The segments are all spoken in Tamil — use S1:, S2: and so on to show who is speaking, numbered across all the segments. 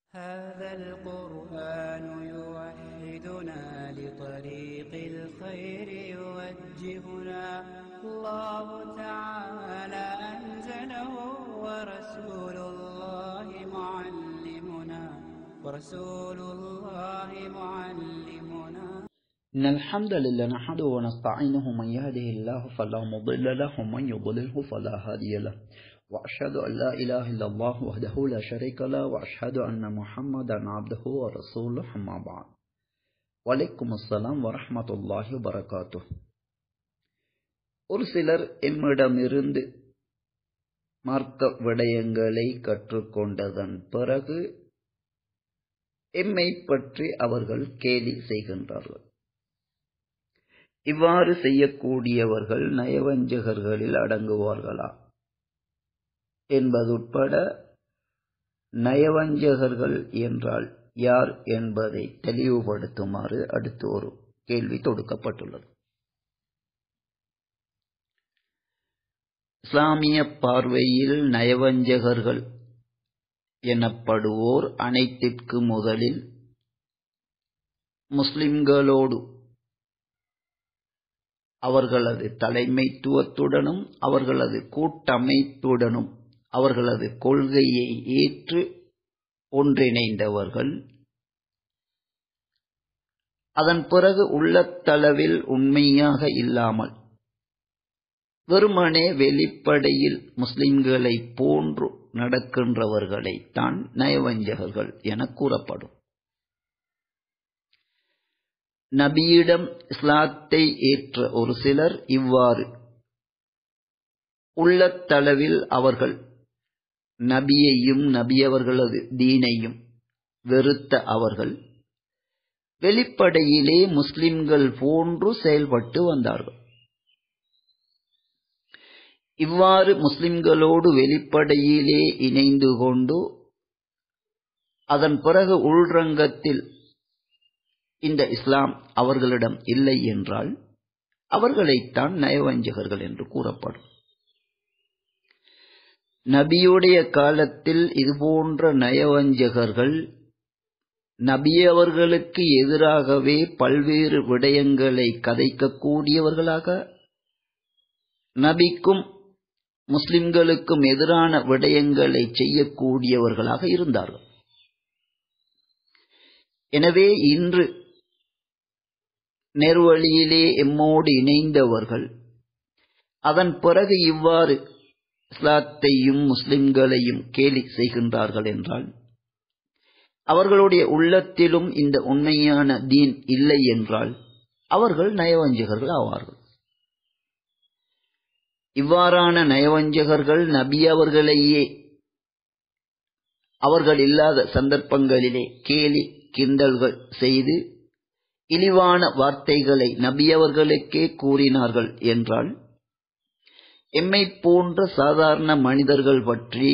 S1: هذا القرآن يوحدنا لطريق الخير يوجهنا الله تعالى أنزله ورسول الله معلمنا ورسول الله معلمنا
S2: إن الحمد لله نحمده ونستعينه من يهده الله فلا مضل له ومن يضلله فلا هادي له وأشهد أن لا إله إلا الله وحده لا شريك له وأشهد أن محمدا عبده ورسوله أما بعد وعليكم السلام ورحمة الله وبركاته ஒரு சிலர் எம்மிடமிருந்து மார்க்க விடயங்களை கற்றுக்கொண்டதன் பிறகு எம்மை பற்றி அவர்கள் கேலி செய்கின்றார்கள் இவ்வாறு செய்யக்கூடியவர்கள் நயவஞ்சகர்களில் அடங்குவார்களா என்பதுட்பட நயவஞ்சகர்கள் என்றால் யார் என்பதை தெளிவுபடுத்துமாறு அடுத்து ஒரு கேள்வி தொடுக்கப்பட்டுள்ளது இஸ்லாமிய பார்வையில் நயவஞ்சகர்கள் எனப்படுவோர் அனைத்திற்கு முதலில் முஸ்லிம்களோடு அவர்களது தலைமைத்துவத்துடனும் அவர்களது கூட்டமைப்புடனும் அவர்களது கொள்கையை ஏற்று ஒன்றிணைந்தவர்கள் அதன் பிறகு உள்ளத்தளவில் உண்மையாக இல்லாமல் வெறுமனே வெளிப்படையில் முஸ்லிம்களை போன்று நடக்கின்றவர்களை தான் நயவஞ்சகர்கள் என கூறப்படும் நபியிடம் இஸ்லாத்தை ஏற்ற ஒரு சிலர் இவ்வாறு உள்ளத்தளவில் அவர்கள் நபியையும் நபியவர்களது தீனையும் வெறுத்த அவர்கள் வெளிப்படையிலே முஸ்லிம்கள் போன்று செயல்பட்டு வந்தார்கள் இவ்வாறு முஸ்லிம்களோடு வெளிப்படையிலே இணைந்து கொண்டு அதன் பிறகு உள்ரங்கத்தில் இந்த இஸ்லாம் அவர்களிடம் இல்லை என்றால் அவர்களைத்தான் நயவஞ்சகர்கள் என்று கூறப்படும் நபியுடைய காலத்தில் இதுபோன்ற நயவஞ்சகர்கள் நபியவர்களுக்கு எதிராகவே பல்வேறு விடயங்களை கதைக்கக்கூடியவர்களாக நபிக்கும் முஸ்லிம்களுக்கும் எதிரான விடயங்களை செய்யக்கூடியவர்களாக இருந்தார்கள் எனவே இன்று நேர்வழியிலே எம்மோடு இணைந்தவர்கள் அதன் பிறகு இவ்வாறு இஸ்லாத்தையும் முஸ்லிம்களையும் கேலி செய்கின்றார்கள் என்றால் அவர்களுடைய உள்ளத்திலும் இந்த உண்மையான தீன் இல்லை என்றால் அவர்கள் நயவஞ்சகர்கள் ஆவார்கள் இவ்வாறான நயவஞ்சகர்கள் நபி அவர்களையே அவர்கள் இல்லாத சந்தர்ப்பங்களிலே கேலி கிண்டல்கள் செய்து இழிவான வார்த்தைகளை நபியவர்களுக்கே கூறினார்கள் என்றால் எம்மை போன்ற சாதாரண மனிதர்கள் பற்றி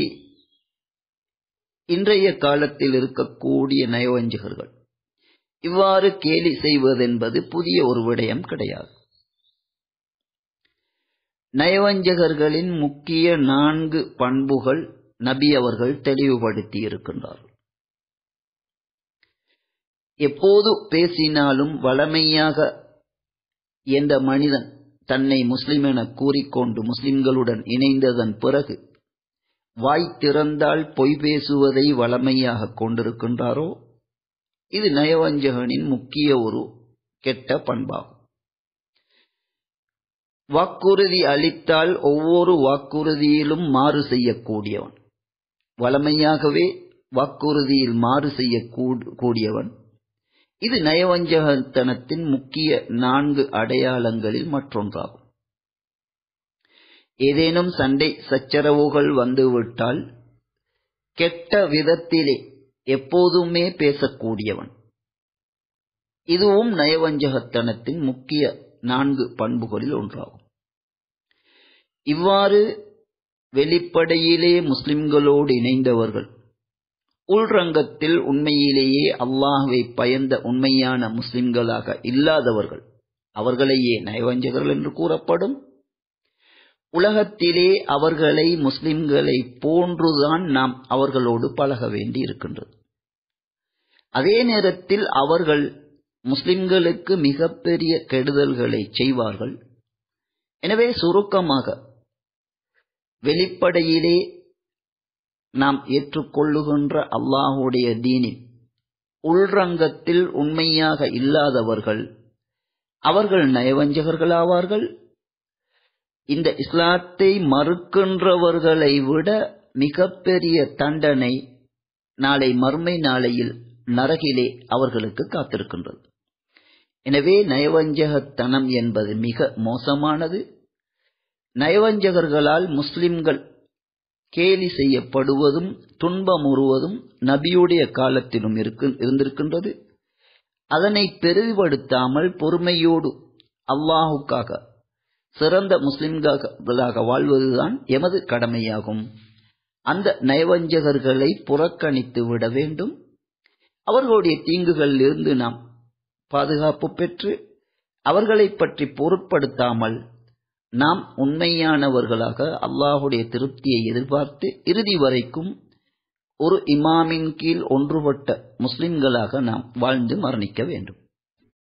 S2: இன்றைய காலத்தில் இருக்கக்கூடிய நயவஞ்சகர்கள் இவ்வாறு கேலி செய்வதென்பது புதிய ஒரு விடயம் கிடையாது நயவஞ்சகர்களின் முக்கிய நான்கு பண்புகள் நபி அவர்கள் தெளிவுபடுத்தி இருக்கின்றார்கள் எப்போது பேசினாலும் வளமையாக எந்த மனிதன் தன்னை முஸ்லிம் என கூறிக்கொண்டு முஸ்லிம்களுடன் இணைந்ததன் பிறகு வாய் திறந்தால் பொய் பேசுவதை வளமையாக கொண்டிருக்கின்றாரோ இது நயவஞ்சகனின் முக்கிய ஒரு கெட்ட பண்பாகும் வாக்குறுதி அளித்தால் ஒவ்வொரு வாக்குறுதியிலும் மாறு செய்யக்கூடியவன் வளமையாகவே வாக்குறுதியில் மாறு செய்யக்கூடியவன் இது நயவஞ்சகத்தனத்தின் முக்கிய நான்கு அடையாளங்களில் மற்றொன்றாகும் ஏதேனும் சண்டை சச்சரவுகள் வந்துவிட்டால் கெட்ட விதத்திலே எப்போதுமே பேசக்கூடியவன் இதுவும் நயவஞ்சகத்தனத்தின் முக்கிய நான்கு பண்புகளில் ஒன்றாகும் இவ்வாறு வெளிப்படையிலே முஸ்லிம்களோடு இணைந்தவர்கள் உள்ரங்கத்தில் உண்மையிலேயே அல்லாஹுவை பயந்த உண்மையான முஸ்லிம்களாக இல்லாதவர்கள் அவர்களையே நயவஞ்சகர்கள் என்று கூறப்படும் உலகத்திலே அவர்களை முஸ்லிம்களை போன்றுதான் நாம் அவர்களோடு பழக வேண்டி இருக்கின்றது அதே நேரத்தில் அவர்கள் முஸ்லிம்களுக்கு மிகப்பெரிய கெடுதல்களை செய்வார்கள் எனவே சுருக்கமாக வெளிப்படையிலே நாம் ஏற்றுக்கொள்ளுகின்ற அல்லாஹுடைய தீனில் உள்ரங்கத்தில் உண்மையாக இல்லாதவர்கள் அவர்கள் நயவஞ்சகர்களாவார்கள் இந்த இஸ்லாத்தை மறுக்கின்றவர்களை விட மிகப்பெரிய தண்டனை நாளை மறுமை நாளையில் நரகிலே அவர்களுக்கு காத்திருக்கின்றது எனவே நயவஞ்சகத்தனம் என்பது மிக மோசமானது நயவஞ்சகர்களால் முஸ்லிம்கள் கேலி செய்யப்படுவதும் துன்பமுறுவதும் நபியுடைய காலத்திலும் இருந்திருக்கின்றது அதனை பெரிதுபடுத்தாமல் பொறுமையோடு அல்லாஹுக்காக சிறந்த முஸ்லிம்களாக வாழ்வதுதான் எமது கடமையாகும் அந்த நயவஞ்சகர்களை புறக்கணித்து விட வேண்டும் அவர்களுடைய தீங்குகளில் இருந்து நாம் பாதுகாப்பு பெற்று அவர்களை பற்றி பொருட்படுத்தாமல் நாம் உண்மையானவர்களாக அல்லாஹுடைய திருப்தியை எதிர்பார்த்து இறுதி வரைக்கும் ஒரு இமாமின் கீழ் ஒன்றுபட்ட முஸ்லிம்களாக நாம் வாழ்ந்து மரணிக்க வேண்டும்